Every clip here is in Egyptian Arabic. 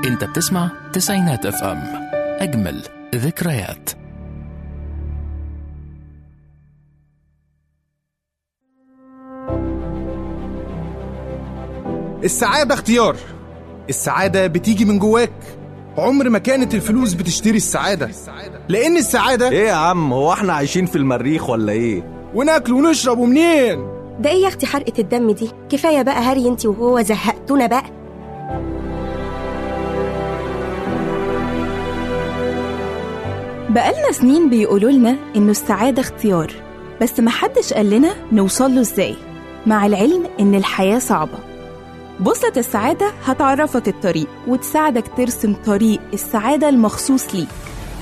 انت بتسمع تسعينات اف ام اجمل ذكريات السعادة اختيار السعادة بتيجي من جواك عمر ما كانت الفلوس بتشتري السعادة لأن السعادة ايه يا عم هو احنا عايشين في المريخ ولا ايه وناكل ونشرب ومنين ده ايه يا اختي حرقة الدم دي كفاية بقى هري انتي وهو زهقتونا بقى بقالنا سنين بيقولوا لنا إنه السعادة اختيار بس محدش قال لنا نوصل له إزاي مع العلم إن الحياة صعبة بوصلة السعادة هتعرفك الطريق وتساعدك ترسم طريق السعادة المخصوص ليك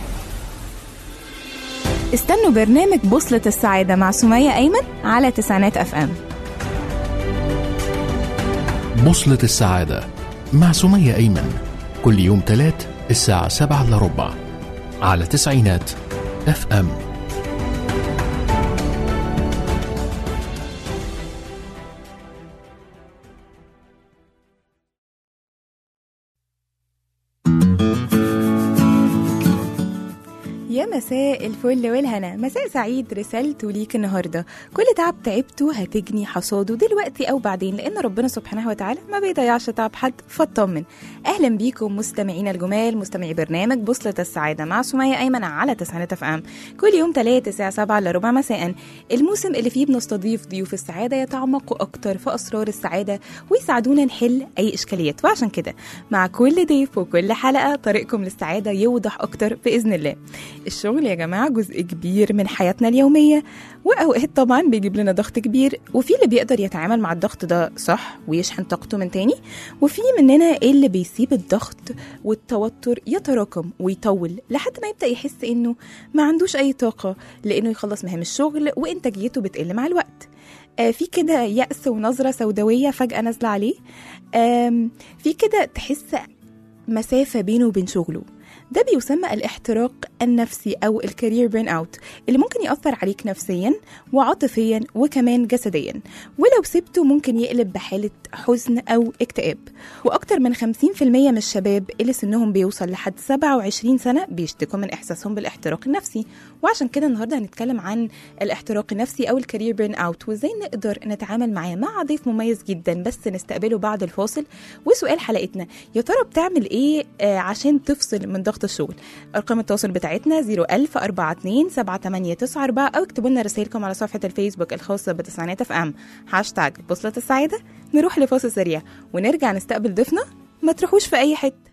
استنوا برنامج بوصلة السعادة مع سمية أيمن على تسعينات أف أم بوصلة السعادة مع سمية أيمن كل يوم تلات الساعة سبعة إلا ربع على تسعينات اف ام يا مساء الفل والهنا مساء سعيد رسالته ليك النهاردة كل تعب تعبته هتجني حصاده دلوقتي أو بعدين لأن ربنا سبحانه وتعالى ما بيضيعش تعب حد فاطمن أهلا بيكم مستمعينا الجمال مستمعي برنامج بوصلة السعادة مع سمية أيمن على تسعينات اف ام كل يوم تلاتة الساعة سبعة إلا ربع مساء الموسم اللي فيه بنستضيف ضيوف السعادة يتعمقوا أكتر في أسرار السعادة ويساعدونا نحل أي إشكاليات وعشان كده مع كل ضيف وكل حلقة طريقكم للسعادة يوضح أكتر بإذن الله الشغل يا جماعة جزء كبير من حياتنا اليومية وأوقات طبعا بيجيب لنا ضغط كبير وفي اللي بيقدر يتعامل مع الضغط ده صح ويشحن طاقته من تاني وفي مننا اللي بيسيب الضغط والتوتر يتراكم ويطول لحد ما يبدأ يحس إنه ما عندوش أي طاقة لأنه يخلص مهام الشغل وإنتاجيته بتقل مع الوقت آه، في كده يأس ونظرة سوداوية فجأة نازلة عليه آم، في كده تحس مسافة بينه وبين شغله ده بيسمى الاحتراق النفسي أو الكارير بيرن أوت اللي ممكن يأثر عليك نفسيا وعاطفيا وكمان جسديا ولو سبته ممكن يقلب بحالة حزن أو اكتئاب وأكتر من 50% من الشباب اللي سنهم بيوصل لحد 27 سنة بيشتكوا من إحساسهم بالاحتراق النفسي وعشان كده النهاردة هنتكلم عن الاحتراق النفسي أو الكارير بيرن أوت وإزاي نقدر نتعامل معاه مع ضيف مميز جدا بس نستقبله بعد الفاصل وسؤال حلقتنا يا ترى بتعمل إيه آه، عشان تفصل من ضغط الشغل أرقام التواصل بتاعتنا 01000 42 7894 أو اكتبوا لنا رسائلكم على صفحة الفيسبوك الخاصة بتسعينات اف ام هاشتاج بوصلة السعادة نروح لفاصل سريع ونرجع نستقبل ضيفنا ما تروحوش في أي حتة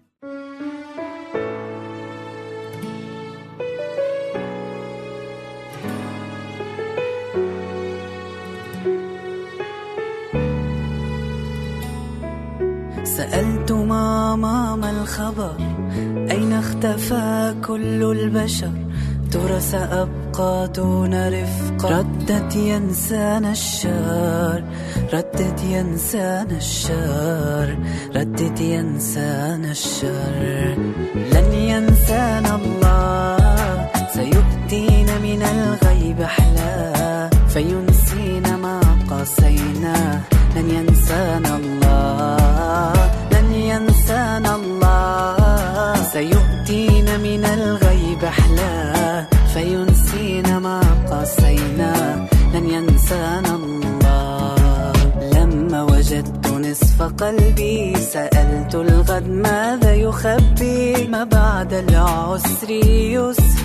سألت ماما ما الخبر أين اختفى كل البشر ترى سأبقى دون رفق ردت ينسانا الشر ردت ينسانا الشر ردت ينسانا الشر لن ينسانا الله سيؤتينا من الغيب أحلاه فينسينا ما قاسيناه لن ينسانا الله لن ينسانا الله سيؤتينا من الغيب أحلاه فينسينا ما قاسيناه لن ينسانا الله لما وجدت نصف قلبي سألت الغد ماذا يخبي ما بعد العسر يسر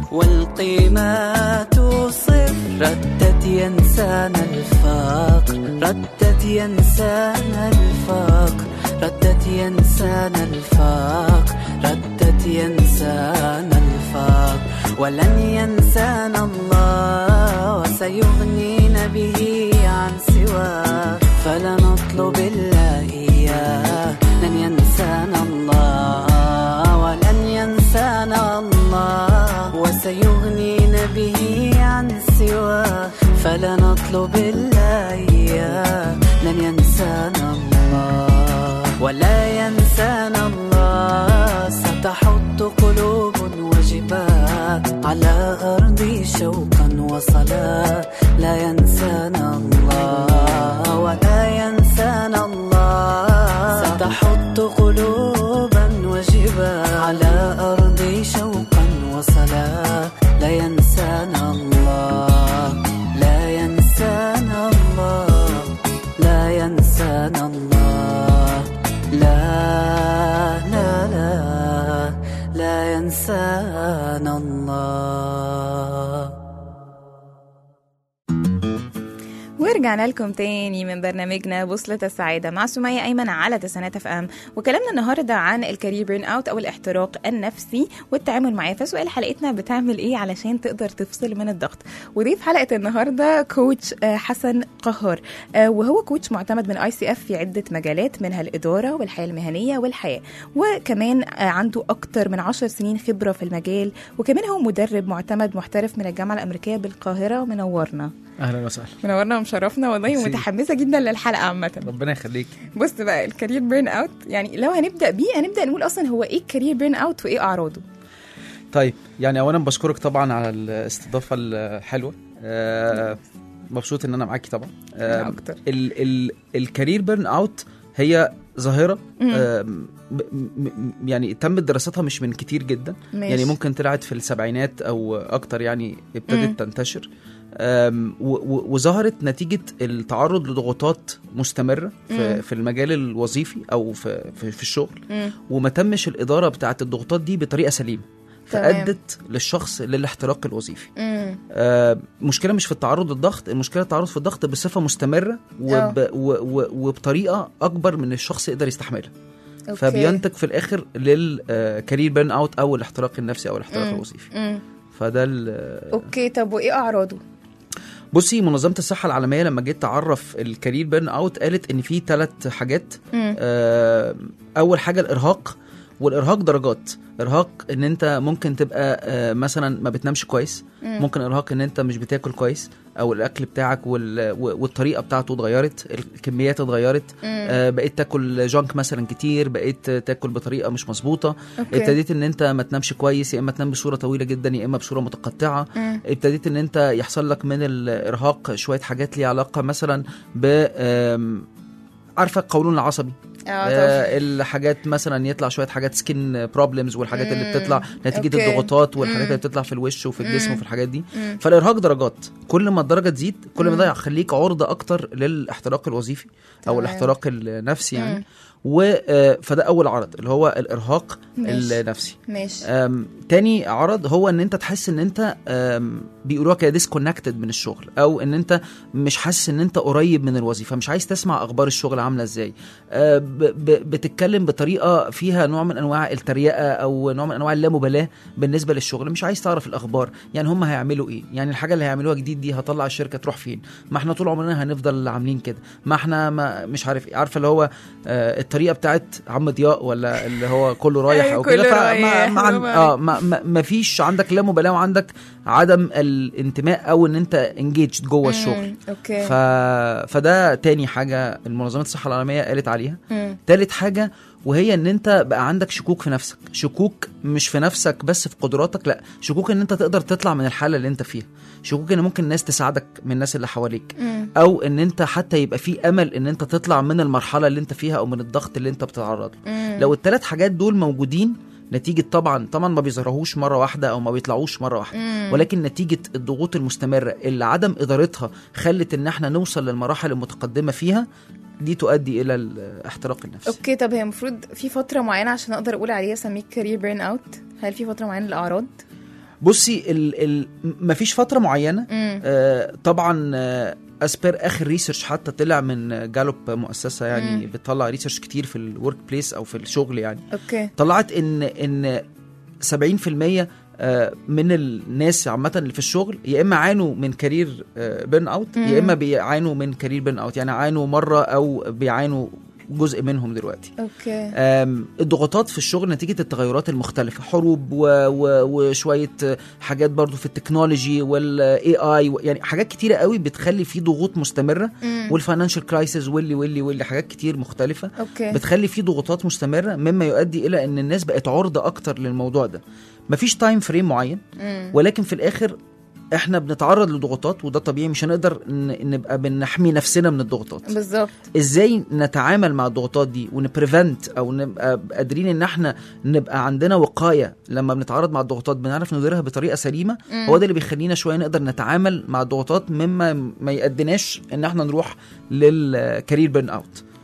والقيمات صفر ردت ينسانا الفقر ردت ينسانا الفقر ردت ينسانا الفقر ردت ينسانا الفقر ولن ينسانا الله وسيغنينا به عن سواه فلنطلب الله إياه لن ينسانا الله ولن ينسانا الله وسيغنينا به عن سواه فلنطلب الله إياه لن ينسانا الله ولا ينسانا الله ستحط قلوب وجبال على أرض شوقا وصلاة لا ينسانا الله ولا ينسانا الله ستحط قلوبا ينسانا الله لا لا لا لا ينسانا الله ورجعنا لكم تاني من برنامجنا بوصلة السعادة مع سمية أيمن على تسعينات اف ام وكلامنا النهاردة عن الكارير بيرن اوت أو الاحتراق النفسي والتعامل معاه فسؤال حلقتنا بتعمل إيه علشان تقدر تفصل من الضغط وضيف حلقة النهاردة كوتش آه، حسن قهار آه، وهو كوتش معتمد من اي سي اف في عدة مجالات منها الإدارة والحياة المهنية والحياة وكمان آه، عنده أكتر من عشر سنين خبرة في المجال وكمان هو مدرب معتمد محترف من الجامعة الأمريكية بالقاهرة منورنا اهلا وسهلا منورنا ومشرفنا والله ميرسي. ومتحمسه جدا للحلقه عامه ربنا يخليك بص بقى الكارير بيرن اوت يعني لو هنبدا بيه هنبدا نقول اصلا هو ايه الكارير بيرن اوت وايه اعراضه طيب يعني اولا بشكرك طبعا على الاستضافه الحلوه آه مبسوط ان انا معاكي طبعا أنا آه أكتر. ال ال الكارير بيرن اوت هي ظاهره مم. آه م- م- يعني تمت دراستها مش من كتير جدا ماشي. يعني ممكن طلعت في السبعينات او اكتر يعني مم. ابتدت تنتشر آم، و- و- وظهرت نتيجه التعرض لضغوطات مستمره مم. في, في المجال الوظيفي او في, في, في الشغل مم. وما تمش الاداره بتاعت الضغوطات دي بطريقه سليمه تمام. فادت للشخص للاحتراق الوظيفي مم. آه مشكله مش في التعرض للضغط المشكله التعرض في الضغط بصفه مستمره وب و و وبطريقه اكبر من الشخص يقدر يستحملها أوكي. فبينتج في الاخر للكارير بيرن اوت او الاحتراق النفسي او الاحتراق مم. الوظيفي مم. فده ال- اوكي طب وايه اعراضه بصي منظمه الصحه العالميه لما جيت تعرف الكارير بيرن اوت قالت ان في ثلاث حاجات مم. آه، اول حاجه الارهاق والارهاق درجات ارهاق ان انت ممكن تبقى آه، مثلا ما بتنامش كويس مم. ممكن ارهاق ان انت مش بتاكل كويس او الاكل بتاعك وال... و- والطريقه بتاعته اتغيرت الكميات اتغيرت مم. آه، بقيت تاكل جانك مثلا كتير بقيت تاكل بطريقه مش مظبوطه اوكي ابتديت ان انت ما تنامش كويس يا اما تنام بصوره طويله جدا يا اما بصوره متقطعه مم. ابتديت ان انت يحصل لك من الارهاق شويه حاجات ليها علاقه مثلا ب آم، عارفه القولون العصبي اه طب آه الحاجات مثلا يطلع شويه حاجات سكين بروبلمز والحاجات اللي مم. بتطلع نتيجه أوكي. الضغوطات والحاجات مم. اللي بتطلع في الوش وفي الجسم مم. وفي الحاجات دي مم. فالارهاق درجات كل ما الدرجه تزيد كل ما مم. ده يخليك عرضه اكتر للاحتراق الوظيفي او تمام. الاحتراق النفسي يعني مم. و آه، فده اول عرض اللي هو الارهاق ماشي. النفسي ماشي أم، تاني عرض هو ان انت تحس ان انت أم، بيقولوها كده ديسكونكتد من الشغل او ان انت مش حاسس ان انت قريب من الوظيفه مش عايز تسمع اخبار الشغل عامله ازاي أه، ب- ب- بتتكلم بطريقه فيها نوع من انواع التريقه او نوع من انواع اللامبالاه بالنسبه للشغل مش عايز تعرف الاخبار يعني هم هيعملوا ايه يعني الحاجه اللي هيعملوها جديد دي هطلع الشركه تروح فين ما احنا طول عمرنا هنفضل عاملين كده ما احنا ما مش عارف ايه عارفه اللي هو آه، الطريقه بتاعت عم ضياء ولا اللي هو كله رايح أيوة، او كده كله فما رايح، ما عن- برافو اه ما, ما, ما فيش عندك لا مبالاه وعندك عدم الانتماء او ان انت انجيج جوه الشغل مم. اوكي ف... فده تاني حاجه المنظمه الصحه العالميه قالت عليها مم. تالت حاجه وهي ان انت بقى عندك شكوك في نفسك شكوك مش في نفسك بس في قدراتك لا شكوك ان انت تقدر تطلع من الحاله اللي انت فيها شكوك ان ممكن الناس تساعدك من الناس اللي حواليك مم. او ان انت حتى يبقى في امل ان انت تطلع من المرحله اللي انت فيها او من الضغط اللي انت بتتعرض له مم. لو الثلاث حاجات دول موجودين نتيجة طبعا طبعا ما بيظهرهوش مرة واحدة أو ما بيطلعوش مرة واحدة مم. ولكن نتيجة الضغوط المستمرة اللي عدم إدارتها خلت إن احنا نوصل للمراحل المتقدمة فيها دي تؤدي إلى الاحتراق النفسي اوكي طب هي المفروض في فتره معينه عشان اقدر اقول عليها اسميه كارير بيرن اوت هل في فتره معينه للاعراض بصي ال ال مفيش فترة معينة مم. آه طبعا آه اسبير اخر ريسيرش حتى طلع من جالوب مؤسسه يعني مم. بتطلع ريسيرش كتير في الورك بليس او في الشغل يعني اوكي طلعت ان ان 70% آه، من الناس عامه اللي في الشغل يا اما عانوا من كارير بيرن اوت مم. يا اما بيعانوا من كارير بيرن اوت يعني عانوا مره او بيعانوا جزء منهم دلوقتي اوكي آم، الضغوطات في الشغل نتيجة التغيرات المختلفة حروب و... و... وشوية حاجات برضو في التكنولوجي والاي اي يعني حاجات كتيرة قوي بتخلي في ضغوط مستمرة مم. والفاينانشال كرايسيس واللي واللي واللي حاجات كتير مختلفة اوكي بتخلي في ضغوطات مستمرة مما يؤدي إلى أن الناس بقت عرضة أكتر للموضوع ده مفيش تايم فريم معين مم. ولكن في الآخر احنا بنتعرض لضغوطات وده طبيعي مش هنقدر ن- نبقى بنحمي نفسنا من الضغوطات بالظبط ازاي نتعامل مع الضغوطات دي ونبريفنت او نبقى قادرين ان احنا نبقى عندنا وقايه لما بنتعرض مع الضغوطات بنعرف نديرها بطريقه سليمه مم. هو ده اللي بيخلينا شويه نقدر نتعامل مع الضغوطات مما ما يأديناش ان احنا نروح للكارير بيرن اوت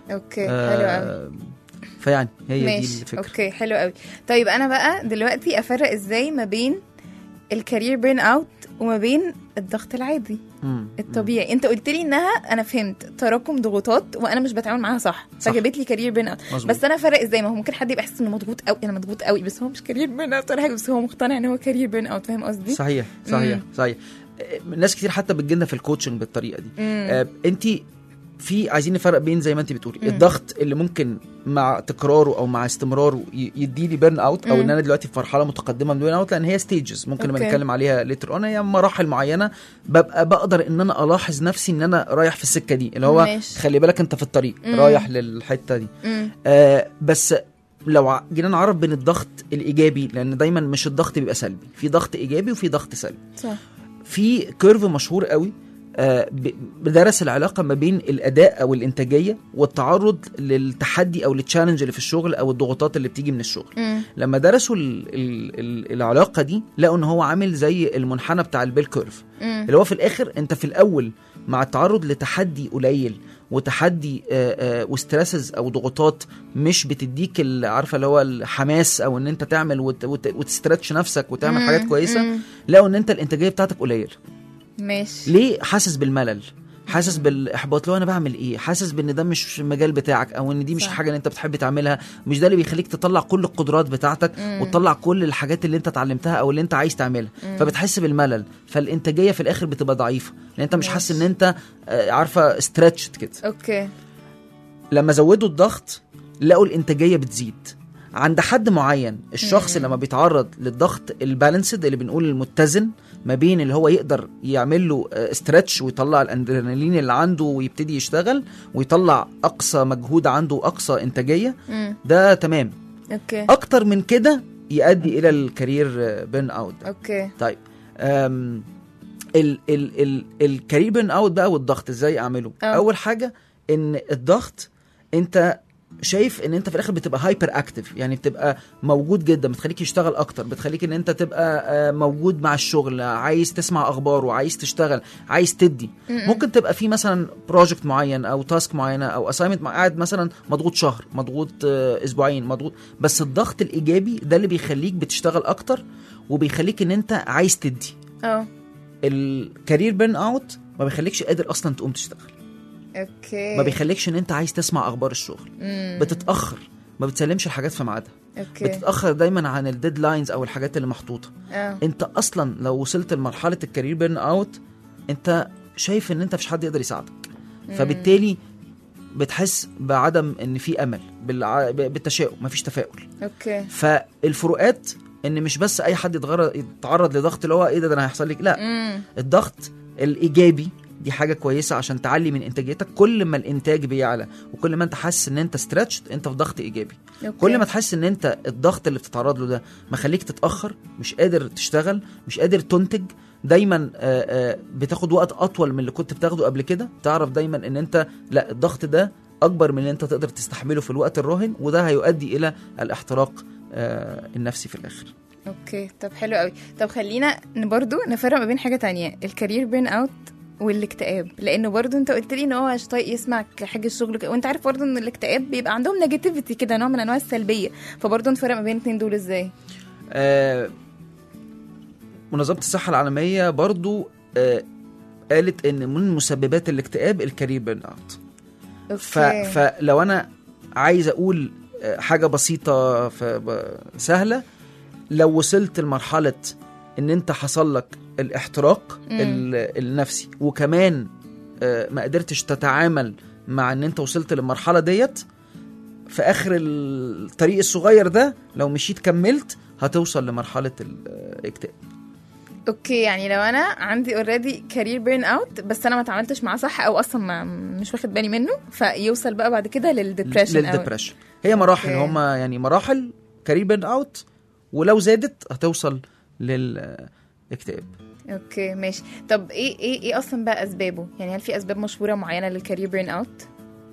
اوكي حلو قوي آه فيعني هي دي ماشي الفكره اوكي حلو قوي طيب انا بقى دلوقتي افرق ازاي ما بين الكارير بيرن اوت وما بين الضغط العادي مم. الطبيعي انت قلت لي انها انا فهمت تراكم ضغوطات وانا مش بتعامل معاها صح, صح. فجابت لي كارير بيرن اوت مظبوط. بس انا فرق ازاي ما هو ممكن حد يبقى حاسس انه مضغوط قوي انا مضغوط قوي بس هو مش كارير بيرن اوت ولا حاجه بس هو مقتنع ان هو كارير بيرن اوت فاهم قصدي صحيح صحيح مم. صحيح آه، ناس كتير حتى بتجيلنا في الكوتشنج بالطريقه دي مم. آه انت في عايزين نفرق بين زي ما انت بتقولي مم. الضغط اللي ممكن مع تكراره او مع استمراره ي- يديلي بيرن اوت او مم. ان انا دلوقتي في مرحله متقدمه من بيرن اوت لان هي ستيجز ممكن لما أوكي. نتكلم عليها ليتر اون هي مراحل معينه ببقى بقدر ان انا الاحظ نفسي ان انا رايح في السكه دي اللي هو ماشي. خلي بالك انت في الطريق مم. رايح للحته دي مم. آه بس لو ع- جينا نعرف بين الضغط الايجابي لان دايما مش الضغط بيبقى سلبي في ضغط ايجابي وفي ضغط سلبي صح في كيرف مشهور قوي آه، ب- بدرس العلاقه ما بين الاداء او الانتاجيه والتعرض للتحدي او للتشالنج اللي في الشغل او الضغوطات اللي بتيجي من الشغل مم. لما درسوا ال ال ال العلاقه دي لقوا ان هو عامل زي المنحنى بتاع البيل كيرف مم. اللي هو في الاخر انت في الاول مع التعرض لتحدي قليل وتحدي آه، آه، وستريسز او ضغوطات مش بتديك ال- عارفه اللي هو الحماس او ان انت تعمل وت- وت- وتسترتش نفسك وتعمل مم. حاجات كويسه مم. لقوا ان انت الانتاجيه بتاعتك قليل ماشي ليه حاسس بالملل حاسس بالاحباط لو انا بعمل ايه حاسس بان ده مش المجال بتاعك او ان دي مش صح. حاجه اللي انت بتحب تعملها مش ده اللي بيخليك تطلع كل القدرات بتاعتك مم. وتطلع كل الحاجات اللي انت اتعلمتها او اللي انت عايز تعملها مم. فبتحس بالملل فالانتاجيه في الاخر بتبقى ضعيفه لان انت مش حاسس ان ماشي. انت آه، عارفه ستريتشد كده اوكي لما زودوا الضغط لقوا الانتاجيه بتزيد عند حد معين الشخص مم. لما بيتعرض للضغط البالانسد اللي بنقول المتزن ما بين اللي هو يقدر يعمل له استرتش ويطلع الادرينالين اللي عنده ويبتدي يشتغل ويطلع اقصى مجهود عنده واقصى انتاجيه مم. ده تمام اوكي اكتر من كده يؤدي الى الكارير بيرن اوت ده اوكي طيب أم ال ال ال الكارير بيرن اوت بقى والضغط ازاي اعمله أه. اول حاجه ان الضغط انت شايف ان انت في الاخر بتبقى هايبر اكتف يعني بتبقى موجود جدا بتخليك يشتغل اكتر بتخليك ان انت تبقى آه، موجود مع الشغل عايز تسمع اخبار وعايز تشتغل عايز تدي مم. ممكن تبقى في مثلا بروجكت معين او تاسك معينه او اساينمنت قاعد مثلا مضغوط شهر مضغوط آه، اسبوعين مضغوط بس الضغط الايجابي ده اللي بيخليك بتشتغل اكتر وبيخليك ان انت عايز تدي اه الكارير بيرن اوت ما بيخليكش قادر اصلا تقوم تشتغل اوكي ما بيخليكش ان انت عايز تسمع اخبار الشغل مم. بتتاخر ما بتسلمش الحاجات في ميعادها اوكي بتتاخر دايما عن الديدلاينز او الحاجات اللي محطوطه اه انت اصلا لو وصلت لمرحله الكارير بيرن اوت انت شايف ان انت مفيش حد يقدر يساعدك فبالتالي بتحس بعدم ان في امل بالع... بالتشاؤم مفيش تفاؤل اوكي فالفروقات ان مش بس اي حد يتغر... يتعرض لضغط اللي هو ايه ده, ده انا هيحصل لك لا مم. الضغط الايجابي دي حاجه كويسه عشان تعلي من انتاجيتك كل ما الانتاج بيعلى وكل ما انت حاسس ان انت ستريتشد انت في ضغط ايجابي أوكي. كل ما تحس ان انت الضغط اللي بتتعرض له ده مخليك تتاخر مش قادر تشتغل مش قادر تنتج دايما آه، آه، بتاخد وقت اطول من اللي كنت بتاخده قبل كده تعرف دايما ان انت لا الضغط ده اكبر من اللي انت تقدر تستحمله في الوقت الراهن وده هيؤدي الى الاحتراق آه، النفسي في الاخر اوكي طب حلو قوي طب خلينا ن- برضو نفرق ما بين حاجه تانية الكارير بيرن اوت والاكتئاب لانه برضو انت قلت لي ان هو مش طايق يسمع حاجه الشغل ك- وانت عارف برضو ان الاكتئاب بيبقى عندهم نيجاتيفيتي كده نوع من انواع السلبيه فبرضو نفرق ما بين الاثنين دول ازاي آه، منظمة الصحة العالمية برضو آه، قالت ان من مسببات الاكتئاب الكارير بيرن اوت ف... اوكي فلو انا عايز اقول آه، حاجة بسيطة ف... ب- سهلة لو وصلت لمرحلة ان انت حصل لك الاحتراق مم. ال- النفسي وكمان آه، ما قدرتش تتعامل مع ان انت وصلت للمرحلة ديت في اخر الطريق الصغير ده لو مشيت كملت هتوصل لمرحلة الاكتئاب اوكي يعني لو انا عندي اوريدي كارير بيرن اوت بس انا ما اتعاملتش معاه صح او اصلا ما مش واخد بالي منه فيوصل بقى بعد كده للدبريشن للدبريشن هي مراحل أوكي. هم يعني مراحل كارير بيرن اوت ولو زادت هتوصل للاكتئاب اوكي ماشي طب ايه ايه ايه اصلا بقى اسبابه يعني هل في اسباب مشهوره معينه للكارير بيرن اوت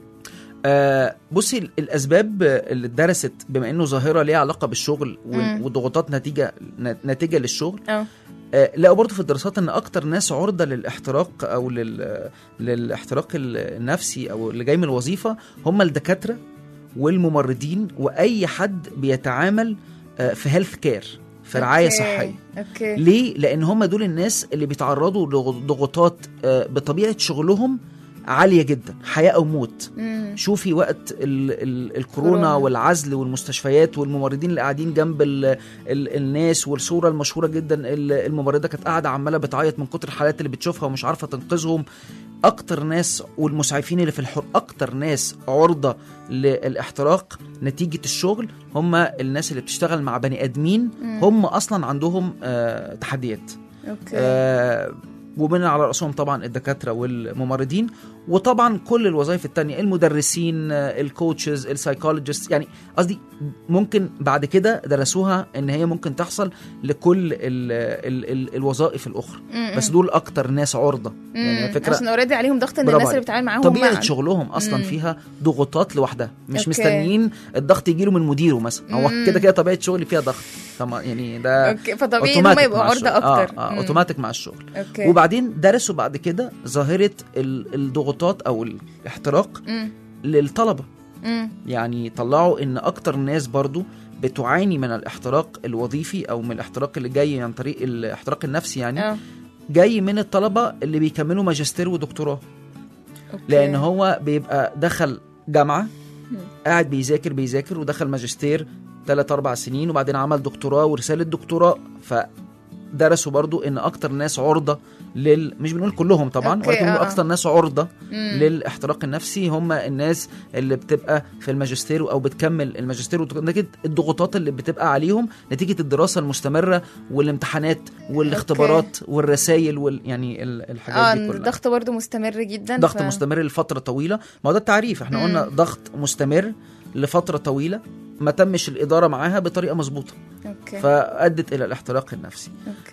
آه بصي ال- الاسباب اللي اتدرست بما انه ظاهره ليها علاقه بالشغل مم. و- وضغوطات نتيجه ن- نتيجه للشغل اه آه، لقوا برضه في الدراسات ان اكتر ناس عرضه للاحتراق او لل... للاحتراق النفسي او اللي جاي من الوظيفه هم الدكاتره والممرضين واي حد بيتعامل آه، في هيلث كير في رعايه أوكي. صحيه اوكي ليه؟ لأن هم دول الناس اللي بيتعرضوا لضغوطات آه، بطبيعة شغلهم عالية جدا حياة أو موت مم. شوفي وقت ال ال الكورونا كورونا. والعزل والمستشفيات والممرضين اللي قاعدين جنب ال ال الناس والصورة المشهورة جدا ال- الممرضة كانت قاعدة عمالة بتعيط من كتر الحالات اللي بتشوفها ومش عارفة تنقذهم أكتر ناس والمسعفين اللي في الحر أكتر ناس عرضة للاحتراق نتيجة الشغل هم الناس اللي بتشتغل مع بني آدمين هم أصلا عندهم آه تحديات اوكي آه ومن على رأسهم طبعا الدكاترة والممرضين وطبعا كل الوظائف التانية المدرسين آه، الكوتشز السايكولوجيست يعني قصدي ممكن بعد كده درسوها ان هي ممكن تحصل لكل ال ال ال الوظائف الاخرى مم. بس دول اكتر ناس عرضة يعني مم. فكرة عشان اوريدي عليهم ضغط ان برافو الناس اللي عليك. بتتعامل معاهم طبيعة هم- شغلهم اصلا مم. فيها ضغوطات لوحدها مش أوكي. مستنيين الضغط يجيله من مديره مثلا هو مم. كده كده طبيعة شغلي فيها ضغط طبعا يعني ده اوكي فطبيعي ان هم أوتوماتيك يبقوا مع عرضه الشغل. اكتر اه, آه مم. اوتوماتيك مع الشغل اوكي وبعدين درسوا بعد كده ظاهرة ال- الضغوطات أو الاحتراق مم. للطلبة مم. يعني طلعوا إن أكتر ناس برضو بتعاني من الاحتراق الوظيفي أو من الاحتراق اللي جاي عن طريق الاحتراق النفسي يعني اه جاي من الطلبة اللي بيكملوا ماجستير ودكتوراه أوكي. لأن هو بيبقى دخل جامعة مم. قاعد بيذاكر بيذاكر ودخل ماجستير ثلاث أربع سنين وبعدين عمل دكتوراه ورسالة دكتوراه فدرسوا برضو إن أكتر ناس عرضة لل مش بنقول كلهم طبعا أوكي، ولكن بنقول آه. أكتر ناس عرضة مم. للاحتراق النفسي هم الناس اللي بتبقى في الماجستير او بتكمل الماجستير والدكتوراه. نتيجه الضغوطات اللي بتبقى عليهم نتيجه الدراسه المستمره والامتحانات والاختبارات والرسائل وال يعني ال- الحاجات اه دي كلها الضغط برضو مستمر جدا ضغط ف... مستمر لفتره طويله ما هو ده التعريف احنا مم. قلنا ضغط مستمر لفتره طويله ما تمش الاداره معاها بطريقه مظبوطه اوكي فادت الى الاحتراق النفسي اوكي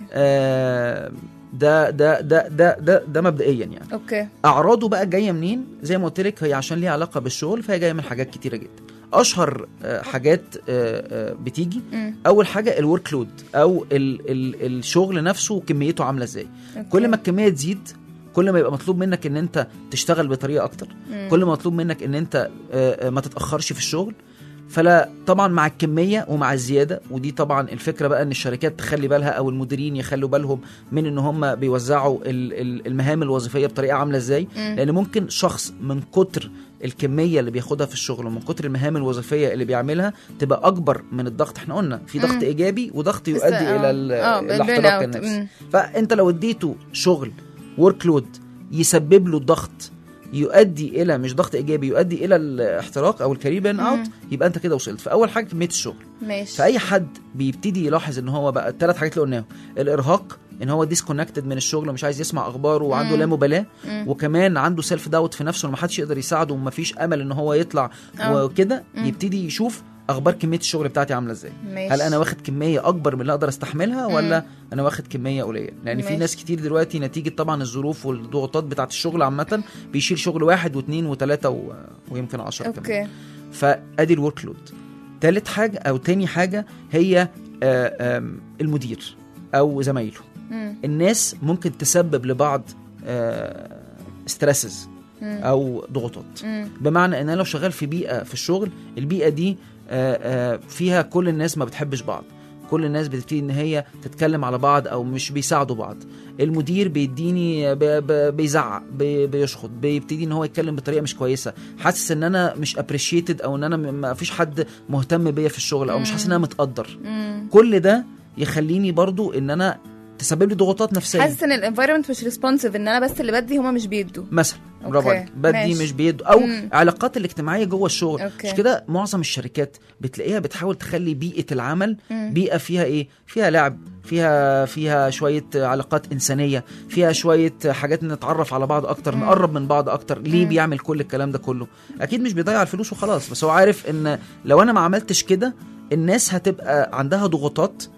آه ده ده ده ده ده, ده مبدئيا يعني اوكي اعراضه بقى جايه منين زي ما قلت لك هي عشان ليها علاقه بالشغل فهي جايه من حاجات كتيره جدا اشهر آه، حاجات آه، آه، بتيجي مم. اول حاجه الورك لود او ال ال الشغل نفسه كميته عامله ازاي أوكي. كل ما الكميه تزيد كل ما يبقى مطلوب منك ان انت تشتغل بطريقه اكتر مم. كل ما مطلوب منك ان انت آه، آه، ما تتاخرش في الشغل فلا طبعا مع الكميه ومع الزياده ودي طبعا الفكره بقى ان الشركات تخلي بالها او المديرين يخلوا بالهم من ان هم بيوزعوا ال- ال- المهام الوظيفيه بطريقه عامله ازاي مم. لان ممكن شخص من كتر الكميه اللي بياخدها في الشغل ومن كتر المهام الوظيفيه اللي بيعملها تبقى اكبر من الضغط احنا قلنا في ضغط مم. ايجابي وضغط بس- يؤدي آه. الى ال- آه، بالبيرن الاحتراق أوت. النفسي مم. فانت لو اديته شغل ورك لود يسبب له ضغط يؤدي الى مش ضغط ايجابي يؤدي الى الاحتراق او الكارير بيرن اوت مم. يبقى انت كده وصلت فاول حاجه كميه الشغل ماشي فاي حد بيبتدي يلاحظ ان هو بقى الثلاث حاجات اللي قلناهم الارهاق ان هو ديسكونكتد من الشغل ومش عايز يسمع اخباره وعنده مم. لا مبالاه مم. وكمان عنده سيلف داوت في نفسه وما حدش يقدر يساعده ومفيش امل ان هو يطلع آه. وكده مم. يبتدي يشوف اخبار كميه الشغل بتاعتي عامله ازاي ماشي هل انا واخد كميه اكبر من اللي اقدر استحملها ولا مم. انا واخد كميه قليله لان في ماشي. ناس كتير دلوقتي نتيجه طبعا الظروف والضغوطات بتاعت الشغل عامه بيشيل شغل واحد واثنين وثلاثه و... ويمكن عشرة كمان اوكي فادي الورك لود تالت حاجه او تاني حاجه هي آه، آم، المدير او زمايله مم. الناس ممكن تسبب لبعض ستريسز مم. او ضغوطات مم. بمعنى ان انا لو شغال في بيئه في الشغل البيئه دي آه، آه، فيها كل الناس ما بتحبش بعض كل الناس بتبتدي ان هي تتكلم على بعض او مش بيساعدوا بعض المدير بيديني ب- ب- بيزعق بي- بيشخط بيبتدي ان هو يتكلم بطريقه مش كويسه حاسس ان انا مش ابريشيتد او ان انا م- ما فيش حد مهتم بيا في الشغل او مش حاسس ان انا متقدر مم. كل ده يخليني برضو ان انا تسبب لي ضغوطات نفسيه حاسس ان الانفايرمنت مش ريسبونسيف ان انا بس اللي بدي هما مش بيدوا مثلا برافو أوكي، عليك بدي ماشي. مش بيد او مم. علاقات الاجتماعيه جوه الشغل أوكي. مش كده معظم الشركات بتلاقيها بتحاول تخلي بيئه العمل مم. بيئه فيها ايه فيها لعب فيها فيها شويه علاقات انسانيه فيها شويه حاجات نتعرف على بعض اكتر مم. نقرب من بعض اكتر ليه مم. بيعمل كل الكلام ده كله اكيد مش بيضيع الفلوس وخلاص بس هو عارف ان لو انا ما عملتش كده الناس هتبقى عندها ضغوطات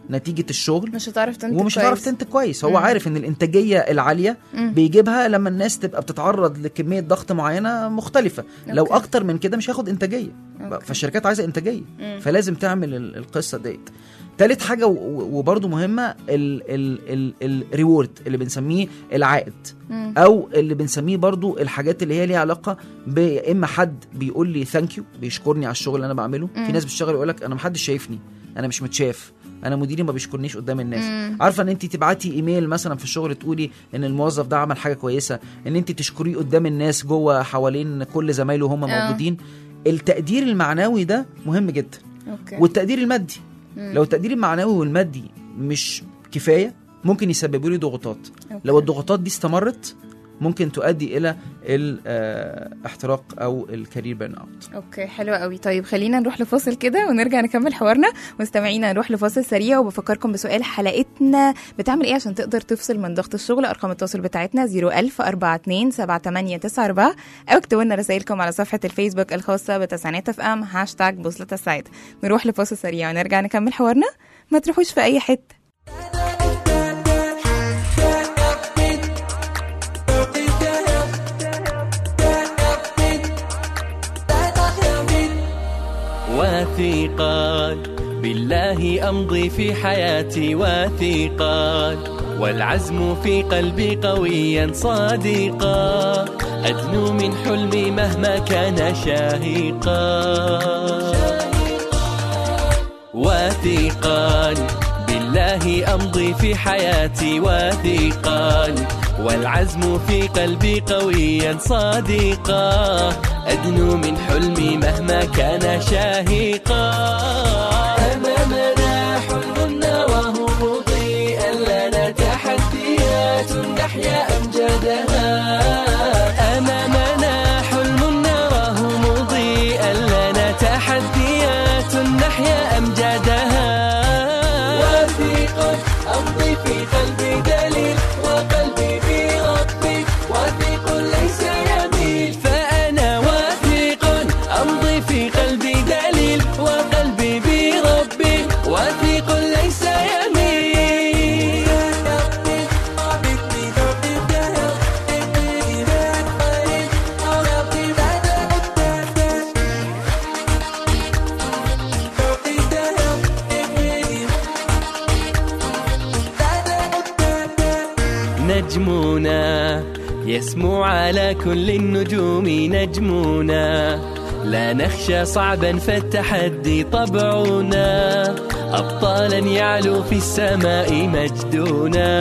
نتيجه الشغل مش هتعرف تنتج ومش كويس. هتعرف تنتج كويس هو مم. عارف ان الانتاجيه العاليه مم. بيجيبها لما الناس تبقى بتتعرض لكميه ضغط معينه مختلفه لو أوكي. اكتر من كده مش هياخد انتاجيه أوكي. فالشركات عايزه انتاجيه مم. فلازم تعمل ال- القصه ديت تالت حاجه و- و- وبرضه مهمه الريورد اللي بنسميه العائد مم. او اللي بنسميه برضو الحاجات اللي هي ليها علاقه يا اما حد بيقول لي ثانك يو بيشكرني على الشغل اللي انا بعمله مم. في ناس بتشتغل يقول لك انا محدش شايفني انا مش متشاف انا مديري ما بيشكرنيش قدام الناس مم. عارفه ان انت تبعتي ايميل مثلا في الشغل تقولي ان الموظف ده عمل حاجه كويسه ان انت تشكريه قدام الناس جوه حوالين كل زمايله هم آه. موجودين التقدير المعنوي ده مهم جدا اوكي والتقدير المادي مم. لو التقدير المعنوي والمادي مش كفايه ممكن يسببوا لي ضغوطات أوكي. لو الضغوطات دي استمرت ممكن تؤدي الى الاحتراق او الكارير بيرن اوت اوكي حلو قوي طيب خلينا نروح لفاصل كده ونرجع نكمل حوارنا مستمعينا نروح لفاصل سريع وبفكركم بسؤال حلقتنا بتعمل ايه عشان تقدر تفصل من ضغط الشغل ارقام التواصل بتاعتنا 01000 42 7894 او اكتبوا لنا رسائلكم على صفحه الفيسبوك الخاصه بتسعينات اف ام هاشتاج بوصله السعيد نروح لفاصل سريع ونرجع نكمل حوارنا ما تروحوش في اي حته وثيقان بالله أمضي في حياتي وثيقان والعزم في قلبي قويا صادقا أدنو من حلمي مهما كان شاهقا وثيقان بالله أمضي في حياتي وثيقان والعزم في قلبي قويا صادقا أدنو من حلمي مهما كان شاهقا أمامنا حلم نراه مضيئا لنا تحديات نحيا أمجادها أمامنا حلم نراه مضيئا لنا تحديات نحيا أمجادها وثيق أمضي في قلبي دليل وقلبي بربي وثيق ليس يميل فأنا وثيق أمضي في قلبي دليل وقلبي بربي وثيق ليس يميل نجمنا يسمو على كل النجوم نجمنا لا نخشى صعبا فالتحدي طبعنا أبطالا يعلو في السماء مجدنا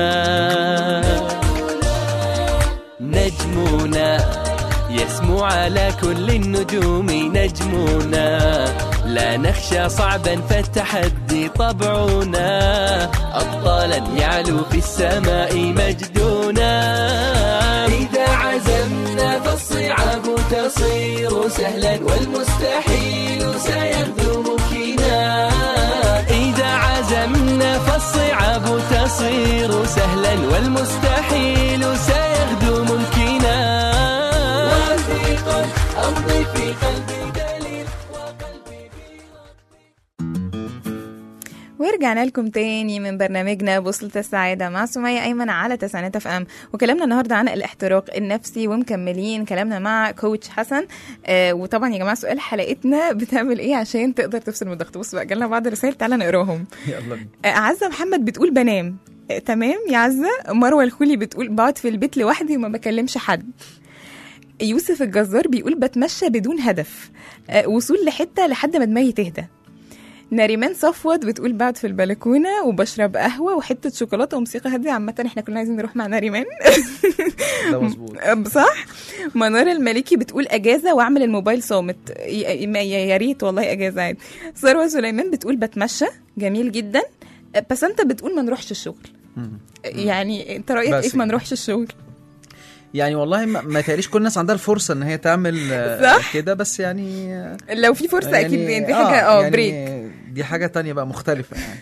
نجمنا يسمو على كل النجوم نجمنا لا نخشى صعبا فالتحدي طبعنا أبطالا يعلو في السماء مجدنا إذا عزمنا فالصعاب تصير سهلا والمستحيل سيبدو ممكنا إذا عزمنا فالصعاب تصير سهلا والمستحيل سيغدو ممكنا وثيقا أمضي في قلبي دليل وقلبي ورجعنا لكم تاني من برنامجنا بوصلة السعادة مع سمية أيمن على تسعينات اف ام وكلامنا النهاردة عن الاحتراق النفسي ومكملين كلامنا مع كوتش حسن آه وطبعا يا جماعة سؤال حلقتنا بتعمل ايه عشان تقدر تفصل من الضغط بصوا بقى جالنا بعض الرسائل تعالى نقراهم يلا بينا آه عزة محمد بتقول بنام آه تمام يا عزة مروة الخولي بتقول بقعد في البيت لوحدي وما بكلمش حد يوسف الجزار بيقول بتمشى بدون هدف آه وصول لحتة لحد ما دماغي تهدى ناريمان صفوت بتقول بعد في البلكونه وبشرب قهوه وحته شوكولاته وموسيقى هاديه عامه احنا كلنا عايزين نروح مع ناريمان ده مظبوط صح منار الملكي بتقول اجازه واعمل الموبايل صامت ي- ي- يا ريت والله اجازه عادي ثروه سليمان بتقول بتمشى جميل جدا بس انت بتقول ما نروحش الشغل يعني انت رايك بس ايه في ما كده. نروحش الشغل يعني والله ما, ما تقريش كل الناس عندها الفرصه ان هي تعمل آه، صح؟ كده بس يعني آه، لو في فرصه اكيد يعني دي حاجه اه يعني بريك دي حاجه تانية بقى مختلفه يعني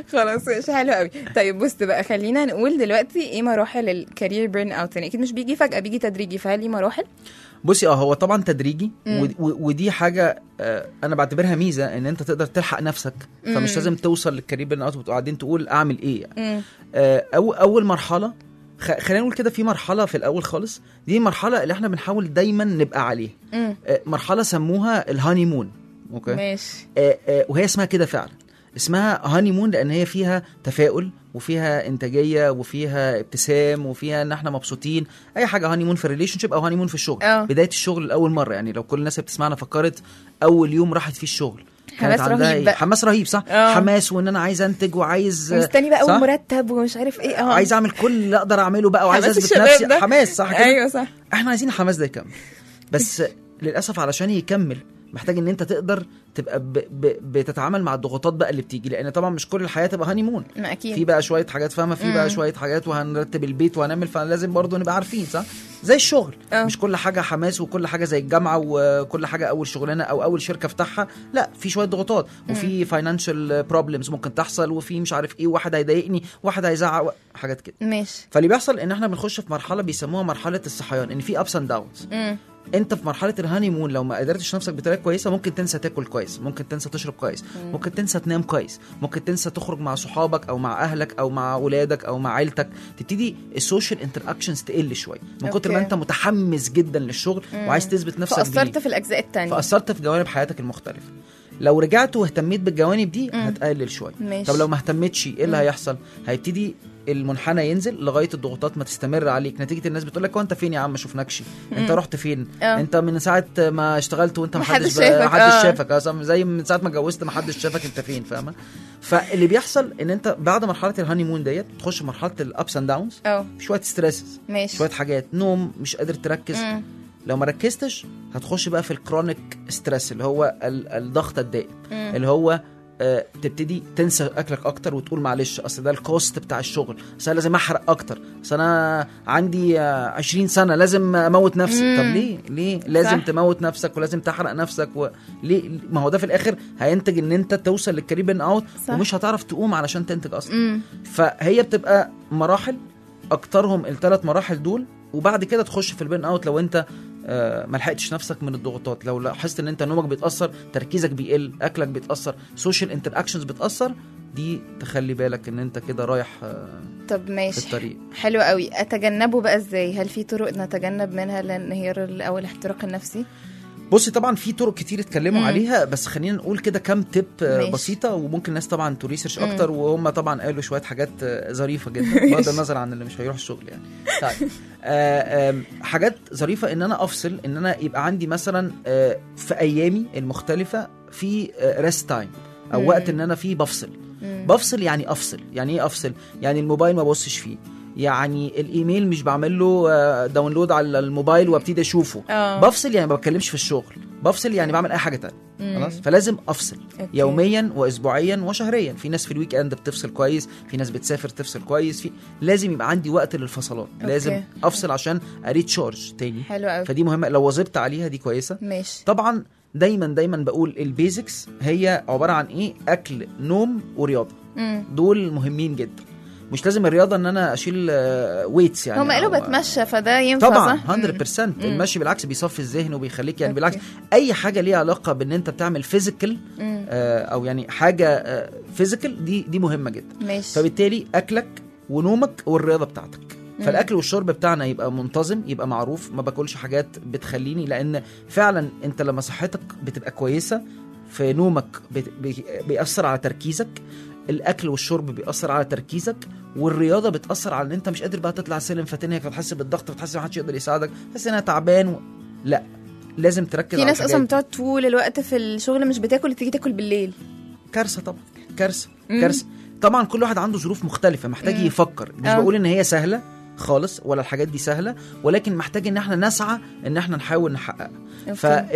خلاص مش حلو قوي طيب بص بقى خلينا نقول دلوقتي ايه مراحل الكارير بيرن اوت يعني اكيد مش بيجي فجاه بيجي تدريجي فهل ليه مراحل بصي اه هو طبعا تدريجي مم. و- و- ودي حاجه آه، انا بعتبرها ميزه ان انت تقدر تلحق نفسك فمش مم. لازم توصل للكارير بيرن اوت وبعدين تقول اعمل ايه يعني. مم. آه، أو اول مرحله خ- خلينا نقول كده في مرحله في الاول خالص دي المرحله اللي احنا بنحاول دايما نبقى عليها مم. آه، مرحله سموها الهاني مون اوكي ماشي آه، آه، وهي اسمها كده فعلا اسمها هاني مون لان هي فيها تفاؤل وفيها انتاجيه وفيها ابتسام وفيها ان احنا مبسوطين اي حاجه هاني مون في الريليشن شيب او هاني مون في الشغل اه. بدايه الشغل لاول مره يعني لو كل الناس اللي بتسمعنا فكرت اول يوم راحت فيه الشغل حماس عندها رهيب إيه؟ بقى. حماس رهيب صح اه. حماس وان انا عايز انتج وعايز مستني بقى صح؟ اول مرتب ومش عارف ايه اه عايز اعمل كل اللي اقدر اعمله بقى وعايز حماس اثبت الشباب نفسي ده. حماس صح كده ايوه صح احنا عايزين الحماس ده يكمل بس للاسف علشان يكمل محتاج ان انت تقدر تبقى ب... ب... بتتعامل مع الضغوطات بقى اللي بتيجي لان طبعا مش كل الحياه تبقى هاني مون ما اكيد في بقى شويه حاجات فاهمه في مم. بقى شويه حاجات وهنرتب البيت وهنعمل فلازم برضه نبقى عارفين صح زي الشغل اه. مش كل حاجه حماس وكل حاجه زي الجامعه وكل حاجه اول شغلانه او اول شركه افتحها لا في شويه ضغوطات وفي فاينانشال بروبلمز ممكن تحصل وفي مش عارف ايه واحد هيضايقني واحد هيزعق حاجات كده ماشي فاللي بيحصل ان احنا بنخش في مرحله بيسموها مرحله الصحيان ان في ابس اند داونز مم. انت في مرحله الهاني مون لو ما قدرتش نفسك بطريقه كويسه ممكن تنسى تاكل كويس ممكن تنسى تشرب كويس ممكن تنسى تنام كويس ممكن تنسى تخرج مع صحابك او مع اهلك او مع اولادك او مع عيلتك تبتدي السوشيال انتر اكشنز تقل شويه من كتر ما اوكي. انت متحمس جدا للشغل وعايز تثبت نفسك فاثرت بيه. في الاجزاء التانية فاثرت في جوانب حياتك المختلفه لو رجعت واهتميت بالجوانب دي هتقلل شويه ماشي. طب لو ما اهتمتش ايه اللي هيحصل هيبتدي المنحنى ينزل لغايه الضغوطات ما تستمر عليك نتيجه الناس بتقول لك هو انت فين يا عم ما شفناكش انت رحت فين اه. انت من ساعه ما اشتغلت وانت ما محدش حدش شافك، ما حدش اه. شافك اه زي من ساعه ما اتجوزت ما حدش شافك انت فين فاهمه فاللي بيحصل ان انت بعد مرحله الهاني مون ديت تخش مرحله الابس اند داونز اه شويه ستريسز ماشي شويه حاجات نوم مش قادر تركز مم. لو ما ركزتش هتخش بقى في الكرونيك ستريس اللي هو ال- الضغط الدائم مم. اللي هو آه، تبتدي تنسى اكلك اكتر وتقول معلش اصل ده الكوست بتاع الشغل اصل انا لازم احرق اكتر اصل انا عندي آه، 20 سنه لازم اموت نفسي مم. طب ليه ليه لازم صح. تموت نفسك ولازم تحرق نفسك و... ليه ما هو ده في الاخر هينتج ان انت توصل للكارير بين اوت صح. ومش هتعرف تقوم علشان تنتج اصلا مم. فهي بتبقى مراحل اكترهم الثلاث مراحل دول وبعد كده تخش في البين اوت لو انت آه، ما لحقتش نفسك من الضغوطات لو لاحظت ان انت نومك بيتاثر تركيزك بيقل اكلك بيتاثر سوشيال انتر اكشنز بتاثر دي تخلي بالك ان انت كده رايح آه، طب في ماشي الطريق حلو قوي اتجنبه بقى ازاي هل في طرق نتجنب منها الانهيار ال- او الاحتراق النفسي بصي طبعا في طرق كتير اتكلموا مم. عليها بس خلينا نقول كده كام تip آه، ماشي. بسيطه وممكن الناس طبعا تريسيرش مم. اكتر وهم طبعا قالوا شويه حاجات آه، ظريفه جدا بغض النظر عن اللي مش هيروح الشغل يعني طيب آه، آم، حاجات ظريفه ان انا افصل ان انا يبقى عندي مثلا آه، في ايامي المختلفه في ريست تايم او مم. وقت ان انا فيه بفصل مم. بفصل يعني افصل يعني ايه افصل يعني الموبايل ما ببصش فيه يعني الايميل مش بعمل له آه، داونلود على الموبايل وابتدي اشوفه اه بفصل يعني ما بتكلمش في الشغل بفصل يعني بعمل اي حاجه تانية مم. خلاص فلازم افصل أوكي. يوميا واسبوعيا وشهريا في ناس في الويك اند بتفصل كويس في ناس بتسافر تفصل كويس في لازم يبقى عندي وقت للفصلات لازم أوكي. افصل عشان اريتشارج تاني حلو قوي فدي مهمه لو واظبت عليها دي كويسه ماشي طبعا دايما دايما بقول البيزكس هي عباره عن ايه اكل نوم ورياضه مم. دول مهمين جدا مش لازم الرياضه ان انا اشيل ويتس يعني هم قالوا أو- بتمشى فده ينفع طبعا صح؟ 100% مم. المشي بالعكس بيصفي الذهن وبيخليك يعني أوكي. بالعكس اي حاجه ليها علاقه بان انت بتعمل فيزيكال مم. او يعني حاجه فيزيكال دي دي مهمه جدا ماشي فبالتالي اكلك ونومك والرياضه بتاعتك فالاكل والشرب بتاعنا يبقى منتظم يبقى معروف ما باكلش حاجات بتخليني لان فعلا انت لما صحتك بتبقى كويسه في نومك بت- بي- بيأثر على تركيزك الاكل والشرب بيأثر على تركيزك والرياضه بتأثر على ان انت مش قادر بقى تطلع السلم فتنهك فتحس بالضغط فتحس ما حدش يقدر يساعدك تحس ان انا تعبان و... لا لازم تركز في على ناس الحاجات اصلا دي. بتقعد طول الوقت في الشغل مش بتاكل تيجي تاكل بالليل كارثه طبعا كارثه مم. كارثه طبعا كل واحد عنده ظروف مختلفه محتاج مم. يفكر مش آه. بقول ان هي سهله خالص ولا الحاجات دي سهله ولكن محتاج ان احنا نسعى ان احنا نحاول نحققها أوكي.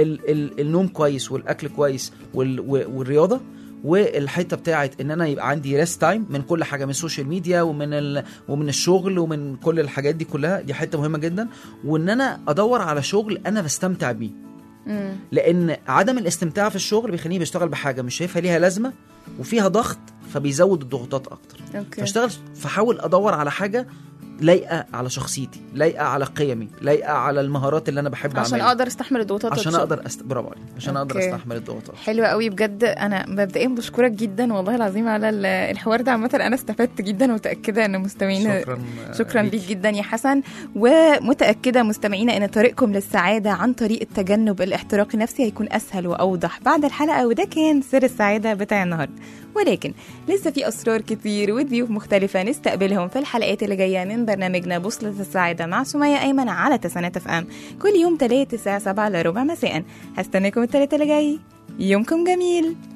فالنوم كويس والاكل كويس وال و- والرياضه والحته بتاعت ان انا يبقى عندي ريست تايم من كل حاجه من السوشيال ميديا ومن ال... ومن الشغل ومن كل الحاجات دي كلها دي حته مهمه جدا وان انا ادور على شغل انا بستمتع بيه مم. لان عدم الاستمتاع في الشغل بيخليني بشتغل بحاجه مش شايفها ليها لازمه وفيها ضغط فبيزود الضغوطات اكتر اوكي فاشتغل فحاول ادور على حاجه لايقه على شخصيتي لايقه على قيمي لايقه على المهارات اللي انا بحب عشان اعملها اقدر استحمل الضغوطات عشان والشغل. اقدر أست... برافو عليك عشان اقدر أوكي. استحمل الضغوطات حلوة قوي بجد انا مبدئيا بشكرك جدا والله العظيم على ال- الحوار ده عامه انا استفدت جدا ومتاكده ان مستمعينا شكرا شكرا ليك جدا يا حسن ومتاكده مستمعينا ان طريقكم للسعاده عن طريق التجنب الاحتراق النفسي هيكون اسهل واوضح بعد الحلقه وده كان سر السعاده بتاع النهارده ولكن لسه في اسرار كتير وضيوف مختلفه نستقبلهم في الحلقات اللي جايه من برنامجنا بوصله السعاده مع سميه ايمن على تسعينات اف ام كل يوم تلات الساعه 7 الا ربع مساء هستناكم التلاتة اللي جاي يومكم جميل